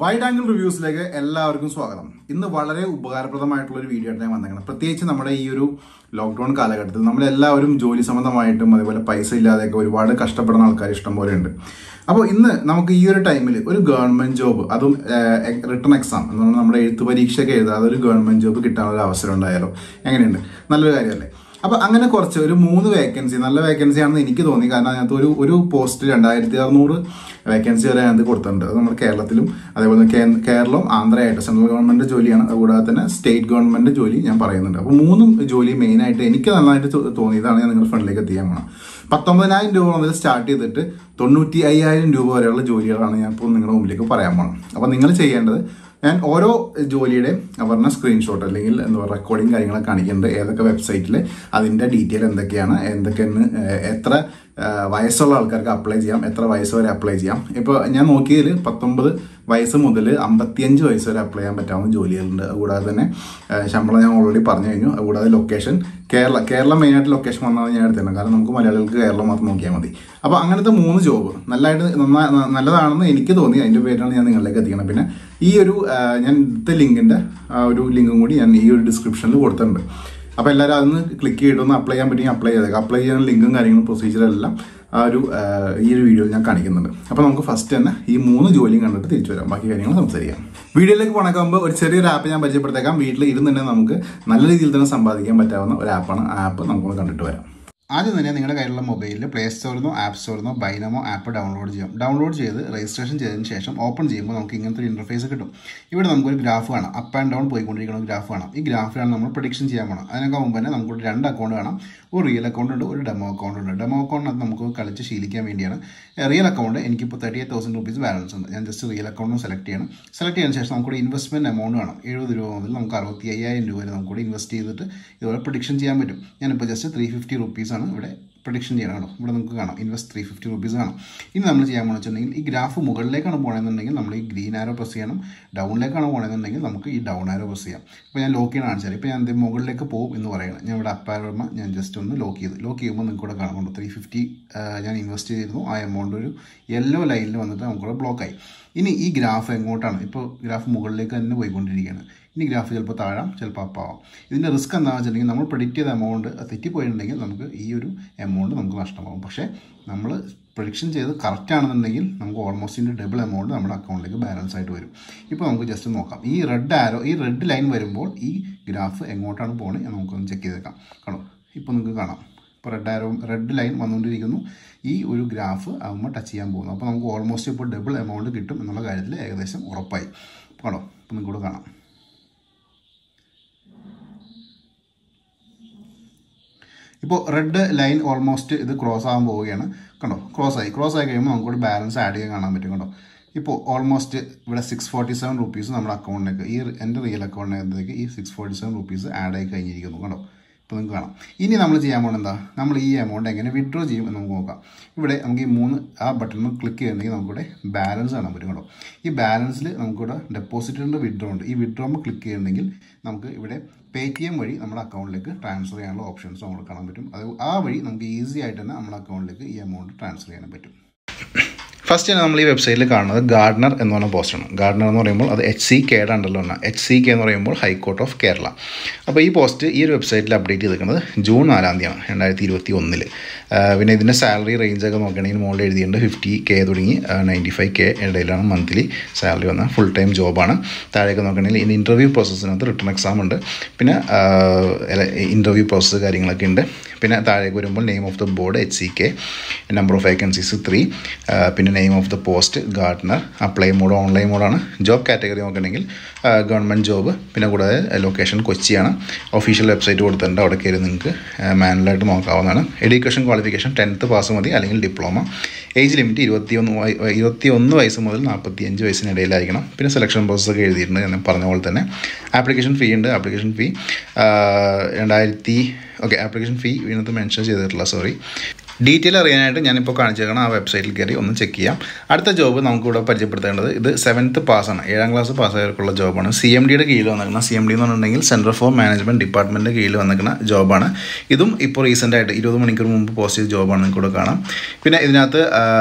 wide angle റിവ്യൂസിലേക്ക് എല്ലാവർക്കും സ്വാഗതം ഇന്ന് വളരെ ഉപകാരപ്രദമായിട്ടുള്ള ഒരു വീഡിയോ ആയിട്ട് ഞാൻ വന്നേക്കണം പ്രത്യേകിച്ച് നമ്മുടെ ഈ ഒരു ലോക്ക്ഡൌൺ കാലഘട്ടത്തിൽ നമ്മളെല്ലാവരും ജോലി സംബന്ധമായിട്ടും അതേപോലെ പൈസ ഇല്ലാതെയൊക്കെ ഒരുപാട് കഷ്ടപ്പെടുന്ന ആൾക്കാർ ഇഷ്ടം പോലെ ഉണ്ട് അപ്പോൾ ഇന്ന് നമുക്ക് ഈ ഒരു ടൈമിൽ ഒരു ഗവൺമെന്റ് ജോബ് അതും റിട്ടേൺ എക്സാം എന്ന് പറഞ്ഞാൽ നമ്മുടെ എഴുത്ത് പരീക്ഷയൊക്കെ എഴുതാതെ ഒരു ഗവൺമെന്റ് ജോബ് കിട്ടാനുള്ള അവസരം ഉണ്ടായാലോ എങ്ങനെയുണ്ട് നല്ലൊരു കാര്യമല്ലേ അപ്പൊ അങ്ങനെ കുറച്ച് ഒരു മൂന്ന് വേക്കൻസി നല്ല വേക്കൻസി ആണെന്ന് എനിക്ക് തോന്നി കാരണം അതിനകത്ത് ഒരു ഒരു പോസ്റ്റ് രണ്ടായിരത്തി അറുന്നൂറ് വേക്കൻസി വരെ അതിനകത്ത് കൊടുത്തിട്ടുണ്ട് അത് നമ്മുടെ കേരളത്തിലും അതേപോലെ കേ- കേരളവും ആന്ധ്രയായിട്ട് സെൻട്രൽ ഗവൺമെന്റ് ജോലിയാണ് അതുകൂടാതെ തന്നെ സ്റ്റേറ്റ് ഗവൺമെന്റ് ജോലി ഞാൻ പറയുന്നുണ്ട് അപ്പോൾ മൂന്നും ജോലി മെയിൻ ആയിട്ട് എനിക്ക് നന്നായിട്ട് തോ- തോന്നിയതാണ് ഞാൻ നിങ്ങളുടെ ഫ്രണ്ടിലേക്ക് എത്തിക്കാൻ പോകണം പത്തൊമ്പതിനായിരം രൂപ മുതൽ സ്റ്റാർട്ട് ചെയ്തിട്ട് തൊണ്ണൂറ്റി അയ്യായിരം രൂപ വരെയുള്ള ജോലികളാണ് ഞാൻ ഇപ്പോൾ നിങ്ങളുടെ മുമ്പിലേക്ക് പറയാൻ പോകണം അപ്പോൾ നിങ്ങൾ ചെയ്യേണ്ടത് ഞാൻ ഓരോ ജോലിയുടെ പറഞ്ഞ സ്ക്രീൻഷോട്ട് അല്ലെങ്കിൽ എന്താ പറയുക റെക്കോർഡിങ് കാര്യങ്ങളൊക്കെ കാണിക്കുന്നുണ്ട് ഏതൊക്കെ വെബ്സൈറ്റിൽ അതിൻ്റെ ഡീറ്റെയിൽ എന്തൊക്കെയാണ് എന്തൊക്കെയാണ് ഏഹ്, എത്ര ഏഹ്, വയസ്സുള്ള ആൾക്കാർക്ക് അപ്ലൈ ചെയ്യാം എത്ര വയസ്സ് വരെ അപ്ലൈ ചെയ്യാം ഇപ്പോൾ ഞാൻ നോക്കിയതിൽ പത്തൊമ്പത് വയസ്സ് മുതൽ അമ്പത്തിയഞ്ച് വയസ്സ് വരെ അപ്ലൈ ചെയ്യാൻ പറ്റാവുന്ന ജോലികളുണ്ട് അതുകൂടാതെ തന്നെ ഏഹ്, ശമ്പളം ഞാൻ ഓൾറെഡി പറഞ്ഞു കഴിഞ്ഞു അതുകൂടാതെ ലൊക്കേഷൻ കേരള കേരളം മെയിനായിട്ട് ലൊക്കേഷൻ വന്നാൽ ഞാൻ എടുത്തിട്ടുണ്ട് കാരണം നമുക്ക് മലയാളികൾക്ക് കേരളം മാത്രം നോക്കിയാൽ മതി അപ്പോൾ അങ്ങനത്തെ മൂന്ന് ജോബ് നല്ലതായിട്ട് നന്നാ ന- നല്ലതാണെന്ന് എനിക്ക് തോന്നി അതിൻ്റെ പേരാണ് ഞാൻ നിങ്ങളിലേക്ക് എത്തിക്കണം പിന്നെ ഈ ഒരു ആ, ഞാൻ എടുത്ത ലിങ്കിൻ്റെ ഒരു ലിങ്കും കൂടി ഞാൻ ഈ ഒരു ഡിസ്ക്രിപ്ഷനിൽ കൊടുത്തിട്ടുണ്ട് അപ്പോൾ എല്ലാവരും അതൊന്ന് ക്ലിക്ക് ചെയ്തിട്ടൊന്ന് അപ്ലൈ ചെയ്യാൻ പറ്റുമെങ്കിൽ അപ്ലൈ ചെയ്തേക്കാം അപ്ലൈ ചെയ്യാൻ ലിങ്കും കാര്യങ്ങളും പ്രൊസീജിയറും എല്ലാം ആ ഒരു ആ, ഈ ഒരു വീഡിയോയിൽ ഞാൻ കാണിക്കുന്നുണ്ട് അപ്പോൾ നമുക്ക് ഫസ്റ്റ് തന്നെ ഈ മൂന്ന് ജോലിയും കണ്ടിട്ട് തിരിച്ചു വരാം ബാക്കി കാര്യങ്ങൾ സംസാരിക്കാം വീഡിയോയിലേക്ക് പോണക്കാകുമ്പോൾ ഒരു ചെറിയൊരു ആപ്പ് ഞാൻ പരിചയപ്പെടുത്തേക്കാം വീട്ടിൽ ഇരുന്ന് തന്നെ നമുക്ക് നല്ല രീതിയിൽ തന്നെ സമ്പാദിക്കാൻ പറ്റാവുന്ന ഒരു ആപ്പാണ് ആ ആപ്പ് നമുക്കൊന്ന് കണ്ടിട്ട് വരാം ആദ്യം തന്നെ നിങ്ങളുടെ കയ്യിലുള്ള മൊബൈലിൽ പ്ലേ സ്റ്റോറിൽ നിന്നോ ആപ്പ് സ്റ്റോറിൽ നിന്നോ ബൈനമോ ആപ്പ് ഡൗൺലോഡ് ചെയ്യാം ഡൗൺലോഡ് ചെയ്ത് രജിസ്ട്രേഷൻ ചെയ്തതിന് ശേഷം ഓപ്പൺ ചെയ്യുമ്പോൾ നമുക്ക് ഇങ്ങനത്തെ ഒരു ഇൻ്റർഫേസ് കിട്ടും ഇവിടെ നമുക്കൊരു ഗ്രാഫ് കാണാം അപ്പ് ആൻഡ് ഡൗൺ പോയിക്കൊണ്ടിരിക്കുന്ന ഒരു ഗ്രാഫ് കാണാം ഈ ഗ്രാഫിലാണ് നമ്മൾ പ്രഡിക്ഷൻ ചെയ്യാൻ പോകണം അതിനൊക്കെ മുമ്പ് തന്നെ നമുക്ക് രണ്ട് അക്കൗണ്ട് കാണാം ഒരു റിയൽ അക്കൗണ്ട് ഉണ്ട് ഒരു ഡെമോ അക്കൗണ്ട് ഉണ്ട് ഡെമോ അക്കൗണ്ടിനകത്ത് നമുക്ക് കളിച്ച് ശീലിക്കാൻ വേണ്ടിയാണ് റിയൽ അക്കൗണ്ട് എനിക്കിപ്പോൾ thirty eight thousand rupees balance ഉണ്ട് ഞാൻ ജസ്റ്റ് റിയൽ അക്കൗണ്ട് സെലക്ട് ചെയ്യണം സെലക്ട് ചെയ്തതിന് ശേഷം നമുക്കൊരു ഇൻവെസ്റ്റ്മെൻറ്റ് എമൗണ്ട് വേണം എഴുപത് രൂപ മുതൽ നമുക്ക് അറുപത്തി അയ്യായിരം രൂപ വരെ നമുക്കൂടെ ഇൻവെസ്റ്റ് ചെയ്തിട്ട് ഇതുപോലെ പ്രഡിക്ഷൻ ചെയ്യാൻ പറ്റും ഞാനിപ്പോൾ ജസ്റ്റ് ത്രീ ഫിഫ്റ്റി റുപ്പീസാണ് ഇവിടെ പ്രഡിക്ഷൻ ചെയ്യണം കേട്ടോ ഇവിടെ നമുക്ക് കാണാം ഇൻവെസ്റ്റ് ത്രീ ഫിഫ്റ്റി റുപ്പീസ് കാണാം ഇനി നമ്മൾ ചെയ്യാൻ പോകുന്നത് വെച്ചിട്ടുണ്ടെങ്കിൽ ഈ ഗ്രാഫ് മുകളിലേക്കാണ് പോകണമെന്നുണ്ടെങ്കിൽ നമ്മൾ ഈ ഗ്രീൻ ആരോ പ്രസ് ചെയ്യണം ഡൗണിലേക്കാണ് പോകണമെന്നുണ്ടെങ്കിൽ നമുക്ക് ഈ ഡൗൺ ആരോ പ്രസ് ചെയ്യാം ഇപ്പോൾ ഞാൻ ലോക്ക് ചെയ്യണം കാണിച്ചാൽ ഇപ്പോൾ ഞാൻ എന്ത് മുകളിലേക്ക് പോകും എന്ന് പറയണം ഞാൻ ഇവിടെ അപ്പാരമ ഞാൻ ജസ്റ്റ് ഒന്ന് ലോക്ക് ചെയ്ത് ലോക്ക് ചെയ്യുമ്പോൾ നിങ്ങൾക്ക് ഇവിടെ കാണുന്നുണ്ട് ത്രീ ഫിഫ്റ്റി ഞാൻ ഇൻവെസ്റ്റ് ചെയ്തിരുന്നു ആ എമൗണ്ട് ഒരു യെല്ലോ ലൈനിൽ വന്നിട്ട് നമുക്കിവിടെ ബ്ലോക്കായി ഇനി ഈ ഗ്രാഫ് എങ്ങോട്ടാണ് ഇപ്പോൾ ഗ്രാഫ് മുകളിലേക്ക് തന്നെ പോയിക്കൊണ്ടിരിക്കുകയാണ് ഇനി ഗ്രാഫ് ചിലപ്പോൾ താഴാം ചിലപ്പോൾ അപ്പാവാം ഇതിൻ്റെ റിസ്ക് എന്താണെന്ന് വെച്ചിട്ടുണ്ടെങ്കിൽ നമ്മൾ പ്രിഡിക്റ്റ് ചെയ്ത എമൗണ്ട് തെറ്റിപ്പോയിട്ടുണ്ടെങ്കിൽ നമുക്ക് ഈ ഒരു എമൗണ്ട് നമുക്ക് നഷ്ടമാകും പക്ഷേ നമ്മൾ പ്രഡിക്ഷൻ ചെയ്ത് കറക്റ്റ് ആണെന്നുണ്ടെങ്കിൽ നമുക്ക് ഓൾമോസ്റ്റ് ഇതിൻ്റെ ഡബിൾ എമൗണ്ട് നമ്മുടെ അക്കൗണ്ടിലേക്ക് ബാലൻസ് ആയിട്ട് വരും ഇപ്പോൾ നമുക്ക് ജസ്റ്റ് നോക്കാം ഈ റെഡ് ആരോ ഈ റെഡ് ലൈൻ വരുമ്പോൾ ഈ ഗ്രാഫ് എങ്ങോട്ടാണ് പോകുന്നത് എന്ന് നമുക്കൊന്ന് ചെക്ക് ചെയ്തേക്കാം കാണോ ഇപ്പോൾ നിങ്ങൾക്ക് കാണാം ഇപ്പോൾ റെഡ് ആരോ റെഡ് ലൈൻ വന്നുകൊണ്ടിരിക്കുന്നു ഈ ഒരു ഗ്രാഫ് ആകുമ്പോൾ ടച്ച് ചെയ്യാൻ പോകുന്നു അപ്പോൾ നമുക്ക് ഓൾമോസ്റ്റ് ഇപ്പോൾ ഡബിൾ എമൗണ്ട് കിട്ടും എന്നുള്ള കാര്യത്തിൽ ഏകദേശം ഉറപ്പായി കാണോ ഇപ്പോൾ നിങ്ങൾക്ക് ഇവിടെ കാണാം ഇപ്പോൾ റെഡ് ലൈൻ ഓൾമോസ്റ്റ് ഇത് ക്രോസ് ആകാൻ പോവുകയാണ് കണ്ടോ ക്രോസ് ആയി ക്രോസ് ആയി കഴിയുമ്പോൾ നമുക്കൊരു ബാലൻസ് ആഡ് ചെയ്യാൻ കാണാൻ പറ്റും കണ്ടോ ഇപ്പോൾ ഓൾമോസ്റ്റ് ഇവിടെ സിക്സ് ഫോർട്ടി സെവൻ റുപ്പീസ് നമ്മുടെ അക്കൗണ്ടിലേക്ക് ഈ എൻ്റെ റിയൽ അക്കൗണ്ടിനകത്തേക്ക് ഈ six forty seven rupees add ആയി കഴിഞ്ഞിരിക്കുന്നു കണ്ടോ ഇപ്പോൾ നിങ്ങൾക്ക് കാണാം ഇനി നമ്മൾ ചെയ്യാൻ പോകുന്നത് എന്താ നമ്മൾ ഈ എമൗണ്ട് എങ്ങനെ വിഡ്രോ ചെയ്യും എന്ന് നമുക്ക് നോക്കാം ഇവിടെ നമുക്ക് ഈ മൂന്ന് ആ ബട്ടണിൽ ക്ലിക്ക് ചെയ്യുന്നുണ്ടെങ്കിൽ നമുക്കിവിടെ ബാലൻസ് കാണാൻ പറ്റും കേട്ടോ ഈ ബാലൻസിൽ നമുക്കിവിടെ ഡെപ്പോസിറ്റ് ഉണ്ട് വിഡ്രോ ഉണ്ട് ഈ വിഡ്രോമ്പോൾ ക്ലിക്ക് ചെയ്യുന്നുണ്ടെങ്കിൽ നമുക്ക് ഇവിടെ പേ ടി എം വഴി നമ്മുടെ അക്കൗണ്ടിലേക്ക് ട്രാൻസ്ഫർ ചെയ്യാനുള്ള ഓപ്ഷൻസ് നമുക്ക് കാണാൻ പറ്റും അത് ആ വഴി നമുക്ക് ഈസി ആയിട്ട് തന്നെ നമ്മുടെ അക്കൗണ്ടിലേക്ക് ഈ എമൗണ്ട് ട്രാൻസ്ഫർ ചെയ്യാൻ പറ്റും ഫസ്റ്റ് തന്നെ നമ്മൾ ഈ വെബ്സൈറ്റിൽ കാണുന്നത് ഗാർഡനർ എന്ന് പറഞ്ഞ പോസ്റ്റാണ് ഗാർഡനർ എന്ന് പറയുമ്പോൾ അത് എച്ച് സി കെയുടെ അണ്ടറിലാണ് എച്ച് സി കെ എന്ന് പറയുമ്പോൾ ഹൈക്കോർട്ട് ഓഫ് കേരള അപ്പോൾ ഈ പോസ്റ്റ് ഈ ഒരു വെബ്സൈറ്റിൽ അപ്ഡേറ്റ് ചെയ്തിരിക്കുന്നത് ജൂൺ നാലാം തീയതിയാണ് രണ്ടായിരത്തി ഇരുപത്തി ഒന്നിൽ പിന്നെ ഇതിൻ്റെ സാലറി റേഞ്ചൊക്കെ നോക്കുകയാണെങ്കിൽ മുകളിൽ എഴുതിയിട്ടുണ്ട് ഫിഫ്റ്റി കെ തുടങ്ങി നയൻറ്റി ഫൈവ് കെ ഇടയിലാണ് മന്ത്ലി സാലറി വന്ന ഫുൾ ടൈം ജോബാണ് താഴേക്ക് നോക്കുകയാണെങ്കിൽ ഇനി ഇൻ്റർവ്യൂ പ്രോസസ്സിനകത്ത് റിട്ടേൺ എക്സാം ഉണ്ട് പിന്നെ ഇൻ്റർവ്യൂ പ്രോസസ്സ് കാര്യങ്ങളൊക്കെ ഉണ്ട് പിന്നെ താഴേക്ക് വരുമ്പോൾ name of the board H C K number of vacancies three പിന്നെ name of the post gardener apply mode online മോഡാണ് ജോബ് കാറ്റഗറി നോക്കുകയാണെങ്കിൽ ഗവൺമെൻറ് ജോബ് പിന്നെ കൂടാതെ ലൊക്കേഷൻ കൊച്ചിയാണ് ഒഫീഷ്യൽ വെബ്സൈറ്റ് കൊടുത്തിട്ടുണ്ട് അവിടെ കയറി നിങ്ങൾക്ക് മാനുവലായിട്ട് നോക്കാവുന്നതാണ് എഡ്യൂക്കേഷൻ ക്വാളിഫിക്കേഷൻ ടെൻത്ത് പാസ് മതി അല്ലെങ്കിൽ ഡിപ്ലോമ ഏജ് ലിമിറ്റ് ഇരുപത്തിയൊന്ന് വയ- ഇരുപത്തിയൊന്ന് വയസ്സ് മുതൽ നാൽപ്പത്തി അഞ്ച് വയസ്സിനിടയിലായിരിക്കണം പിന്നെ സെലക്ഷൻ പ്രോസസ്സൊക്കെ എഴുതിയിട്ടുണ്ട് ഞാൻ പറഞ്ഞ പോലെ തന്നെ ആപ്ലിക്കേഷൻ ഫീ ഉണ്ട് ആപ്ലിക്കേഷൻ ഫീ രണ്ടായിരത്തി ഓക്കെ ആപ്ലിക്കേഷൻ ഫീ ഇതിനകത്ത് മെൻഷൻ ചെയ്തിട്ടില്ല സോറി ഡീറ്റെയിൽ അറിയാനായിട്ട് ഞാനിപ്പോൾ കാണിച്ചേക്കണം ആ വെബ്സൈറ്റിൽ കയറി ഒന്ന് ചെക്ക് ചെയ്യാം അടുത്ത ജോബ് നമുക്കിവിടെ പരിചയപ്പെടുത്തേണ്ടത് ഇത് സെവൻത്ത് പാസ്സാണ് ഏഴാം ക്ലാസ് പാസ്സായവർക്കുള്ള ജോബാണ് സി എം ഡിയുടെ കീഴിൽ വന്നിരിക്കുന്ന സി എം ഡി എന്ന് പറഞ്ഞിട്ടുണ്ടെങ്കിൽ സെൻറ്റർ ഫോർ മാനേജ്മെൻറ്റ് ഡിപ്പാർട്ട്മെൻറ്റിൻ്റെ കീഴിൽ വന്നിരിക്കുന്ന ജോബാണ് ഇതും ഇപ്പോൾ റീസെൻ്റ് ആയിട്ട് ഇരുപത് മണിക്കൂർ മുമ്പ് പോസ്റ്റ് ചെയ്ത ജോബാണ് നിങ്ങൾക്ക് ഇവിടെ കാണാം പിന്നെ ഇതിനകത്ത്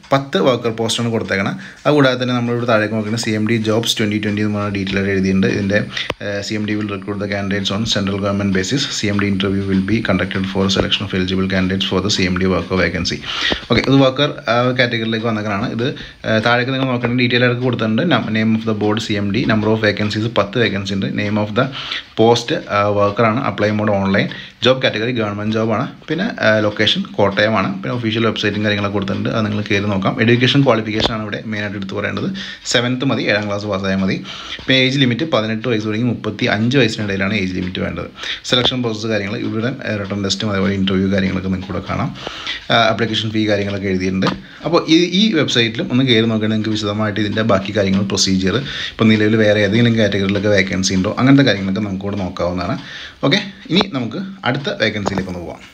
പത്ത് വർക്കർ പോസ്റ്റാണ് കൊടുത്തേക്കണം അതുകൂടാതെ തന്നെ നമ്മളിവിടെ താഴേക്ക് നോക്കുന്നത് C M D jobs twenty twenty എന്ന് പറഞ്ഞ ഡീറ്റെയിൽ ആയിട്ട് എഴുതിയിട്ടുണ്ട് ഇതിൻ്റെ C M D will recruit the candidates on central government basis C M D interview will be conducted for selection of eligible candidates for the C M D worker vacancy okay ഇത് worker കാറ്റഗറിയിലേക്ക് വന്നേക്കാണ് ഇത് ആ, താഴേക്ക് നിങ്ങൾ നോക്കേണ്ട detail ആയിട്ട് കൊടുത്തിട്ടുണ്ട് name of the board C M D number of vacancies പത്ത് വേക്കൻസി ഉണ്ട് നെയിം ഓഫ് ദ പോസ്റ്റ് വർക്കറാണ് apply mode online job category government ജോബാണ് പിന്നെ ലൊക്കേഷൻ കോട്ടയമാണ് പിന്നെ ഒഫീഷ്യൽ വെബ്സൈറ്റും കാര്യങ്ങളൊക്കെ കൊടുത്തിട്ടുണ്ട് അത് നിങ്ങൾ കയറി നോക്കാം എഡ്യൂക്കേഷൻ ക്വാളിഫിക്കേഷൻ ആണ് ഇവിടെ മെയിനായിട്ട് എടുത്ത് പറയേണ്ടത് സെവൻത്ത് മതി ഏഴാം ക്ലാസ് പാസ്സായാൽ മതി പിന്നെ ഏജ് ലിമിറ്റ് പതിനെട്ട് വയസ്സ് തുടങ്ങി മുപ്പത്തി അഞ്ച് വയസ്സിനിടയിലാണ് ഏജ് ലിമിറ്റ് വേണ്ടത് സെലക്ഷൻ പ്രോസസ്സ് കാര്യങ്ങൾ ഇവിടെ റിട്ടേൺ ടെസ്റ്റും അതേപോലെ ഇൻ്റർവ്യൂ കാര്യങ്ങളൊക്കെ നിങ്ങൾക്ക് ഇവിടെ കാണാം ആപ്ലിക്കേഷൻ ഫീ കാര്യങ്ങളൊക്കെ എഴുതിയിട്ടുണ്ട് അപ്പോൾ ഈ ഈ വെബ്സൈറ്റിലും ഒന്ന് കയറി നോക്കുകയാണെങ്കിൽ നിങ്ങൾക്ക് വിശദമായിട്ട് ഇതിൻ്റെ ബാക്കി കാര്യങ്ങൾ പ്രൊസീജിയർ ഇപ്പോൾ നിലവിൽ വേറെ ഏതെങ്കിലും കാറ്റഗറിയിലൊക്കെ വേക്കൻസി ഉണ്ടോ അങ്ങനത്തെ കാര്യങ്ങളൊക്കെ നമുക്ക് ഇവിടെ നോക്കാവുന്നതാണ് ഓക്കെ ഇനി നമുക്ക് അടുത്ത വേക്കൻസിയിലേക്ക് ഒന്ന് പോകാം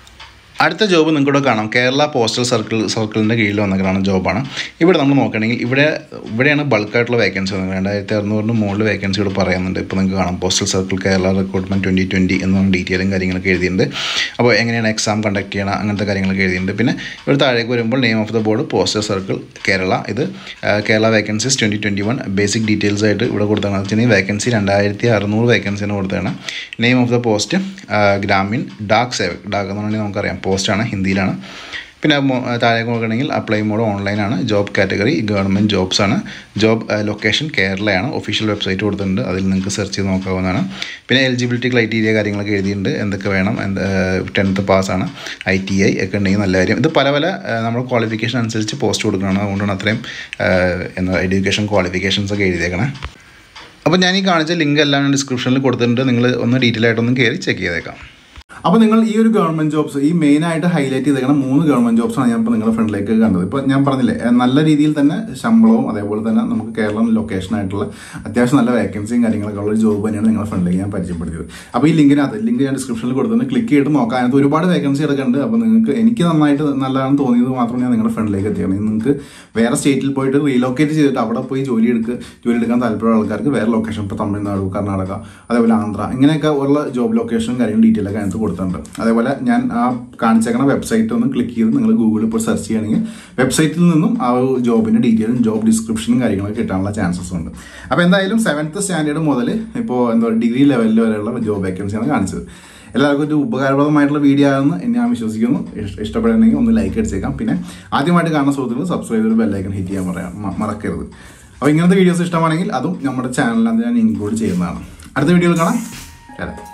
അടുത്ത ജോബ് നിങ്ങൾക്ക് ഇവിടെ കാണാം കേരള പോസ്റ്റൽ സർക്കിൾ സർക്കിളിൻ്റെ കീഴിൽ വന്നിട്ടാണ് ജോബാണ് ഇവിടെ നമ്മൾ നോക്കുകയാണെങ്കിൽ ഇവിടെ ഇവിടെയാണ് ബൾക്കായിട്ടുള്ള വേക്കൻസി വന്നത് രണ്ടായിരത്തി അറുന്നൂറിന് മുകളിൽ വേക്കൻസി ഇവിടെ പറയുന്നുണ്ട് ഇപ്പോൾ നിങ്ങൾക്ക് കാണാം postal circle Kerala recruitment twenty twenty എന്ന ഡീറ്റെയിലും കാര്യങ്ങളൊക്കെ എഴുതിയിട്ടുണ്ട് അപ്പോൾ എങ്ങനെയാണ് എക്സാം കണ്ടക്ട് ചെയ്യണം അങ്ങനത്തെ കാര്യങ്ങളൊക്കെ എഴുതിയിട്ടുണ്ട് പിന്നെ ഇവിടെ താഴേക്ക് വരുമ്പോൾ name of the board postal circle Kerala ഇത് ആ, Kerala vacancies twenty twenty one basic details ആയിട്ട് ഇവിടെ കൊടുത്താണ് വെച്ചിട്ടുണ്ടെങ്കിൽ വേക്കൻസി രണ്ടായിരത്തി അറുന്നൂറ് വേക്കൻസിന് കൊടുത്തതാണ് name of the post Grameen Dak Sevak Dak എന്ന് പറഞ്ഞാൽ നമുക്കറിയാം പോസ്റ്റാണ് ഹിന്ദിയിലാണ് പിന്നെ മോ- താഴേക്ക് നോക്കുകയാണെങ്കിൽ അപ്ലൈ മോഡ് ഓൺലൈനാണ് ജോബ് കാറ്റഗറി ഗവൺമെൻറ് ജോബ്സ് ആണ് ജോബ് ലൊക്കേഷൻ കേരളയാണ് ഒഫീഷ്യൽ വെബ്സൈറ്റ് കൊടുത്തിട്ടുണ്ട് അതിൽ നിങ്ങൾക്ക് സെർച്ച് ചെയ്ത് നോക്കാവുന്നതാണ് പിന്നെ എലിജിബിലിറ്റി ക്രൈറ്റീരിയ കാര്യങ്ങളൊക്കെ എഴുതിയിട്ടുണ്ട് എന്തൊക്കെ വേണം എന്ത് ടെൻത്ത് പാസ്സാണ് ഐ ടി ഐ ഒക്കെ ഉണ്ടെങ്കിൽ നല്ല കാര്യം ഇത് പല പല ആ, നമ്മുടെ ക്വാളിഫിക്കേഷൻ അനുസരിച്ച് പോസ്റ്റ് കൊടുക്കണം അതുകൊണ്ടാണ് അത്രയും ആ, എന്താ എഡ്യൂക്കേഷൻ ക്വാളിഫിക്കേഷൻസ് ഒക്കെ എഴുതിയേക്കണേ അപ്പോൾ ഞാൻ ഈ കാണിച്ച ലിങ്ക് എല്ലാം ഡിസ്ക്രിപ്ഷനിൽ കൊടുത്തിട്ടുണ്ട് നിങ്ങൾ ഒന്ന് ഡീറ്റെയിൽ ആയിട്ടൊന്ന് കയറി ചെക്ക് ചെയ്തേക്കാം അപ്പോൾ നിങ്ങൾ ഈ ഒരു ഗവൺമെന്റ് ജോബ്സ് ഈ മെയിൻ ആയിട്ട് ഹൈലൈറ്റ് ചെയ്തേക്കുന്ന മൂന്ന് ഗവൺമെന്റ് ജോബ്സ് ആണ് ഞാൻ ഇപ്പോൾ നിങ്ങളുടെ ഫ്രണ്ടിലേക്ക് കണ്ടത് ഇപ്പോൾ ഞാൻ പറഞ്ഞില്ലേ ഏഹ് നല്ല രീതിയിൽ തന്നെ ശമ്പളവും അതേപോലെ തന്നെ നമുക്ക് കേരളം ലൊക്കേഷൻ ആയിട്ടുള്ള അത്യാവശ്യം നല്ല വേക്കൻസിയും കാര്യങ്ങളൊക്കെ ഉള്ള ഒരു ജോബ് തന്നെയാണ് നിങ്ങളുടെ ഫ്രണ്ടിലേക്ക് ഞാൻ പരിചയപ്പെടുത്തിയത് അപ്പോൾ ഈ ലിങ്കിനകത്ത് ലിങ്ക് ഞാൻ ഡിസ്ക്രിപ്ഷനിൽ കൊടുത്തിട്ടുണ്ട് ക്ലിക്ക് ചെയ്തിട്ട് നോക്കാം അതിനകത്ത് ഒരുപാട് വേക്കൻസി എടുക്കുന്നുണ്ട് അപ്പോൾ നിങ്ങൾക്ക് എനിക്ക് നന്നായിട്ട് നല്ലതാണെന്ന് തോന്നിയത് മാത്രം ഞാൻ നിങ്ങളുടെ ഫ്രണ്ടിലേക്ക് എത്തിയാണ് നിങ്ങൾക്ക് വേറെ സ്റ്റേറ്റിൽ പോയിട്ട് റീലൊക്കേറ്റ് ചെയ്തിട്ട് അവിടെ പോയി ജോലി എടുക്കുക ജോലി എടുക്കാൻ താല്പര്യമുള്ള ആൾക്കാർക്ക് വേറെ ലൊക്കേഷൻ ഇപ്പോൾ തമിഴ്നാട് കർണാടക അതേപോലെ ആന്ധ്ര ഇങ്ങനെയൊക്കെ ഉള്ള ജോബ് ലൊക്കേഷനും കാര്യങ്ങളും ഡീറ്റെയിൽ ഒക്കെ അതിനകത്ത് കൊടുത്തിട്ടുണ്ട് അതേപോലെ ഞാൻ ആ കാണിച്ചേക്കണ വെബ്സൈറ്റ് ഒന്ന് ക്ലിക്ക് ചെയ്ത് നിങ്ങൾ ഗൂഗിളിൽ ഇപ്പോൾ സെർച്ച് ചെയ്യുകയാണെങ്കിൽ വെബ്സൈറ്റിൽ നിന്നും ആ ഒരു ജോബിൻ്റെ ഡീറ്റെയിലും ജോബ് ഡിസ്ക്രിപ്ഷനും കാര്യങ്ങളൊക്കെ കിട്ടാനുള്ള ചാൻസസ് ഉണ്ട് അപ്പോൾ എന്തായാലും സെവൻത്ത് സ്റ്റാൻഡേർഡ് മുതൽ ഇപ്പോൾ എന്താ പറയുക ഡിഗ്രി ലെവലിൽ വരെയുള്ള ജോബ് വേക്കൻസിയാണ് കാണിച്ചത് എല്ലാവർക്കും ഒരു ഉപകാരപ്രദമായിട്ടുള്ള വീഡിയോ ആണെന്ന് ഞാൻ വിശ്വസിക്കുന്നു ഇഷ്- ഇഷ്ടപ്പെടുന്നെങ്കിൽ ഒന്ന് ലൈക്ക് അടിച്ചേക്കാം പിന്നെ ആദ്യമായിട്ട് കാണുന്ന സുഹൃത്തുക്കൾ സബ്സ്ക്രൈബ് ചെയ്ത് ബെല്ലൈക്കൺ ഹിറ്റ് ചെയ്യാൻ പറയാം മ- മറക്കരുത് അപ്പോൾ ഇങ്ങനത്തെ വീഡിയോസ് ഇഷ്ടമാണെങ്കിൽ അതും നമ്മുടെ ചാനലിനകത്ത് ഞാൻ ഇൻക്ലൂഡ് ചെയ്യുന്നതാണ് അടുത്ത വീഡിയോയിൽ കാണാം കേട്ടോ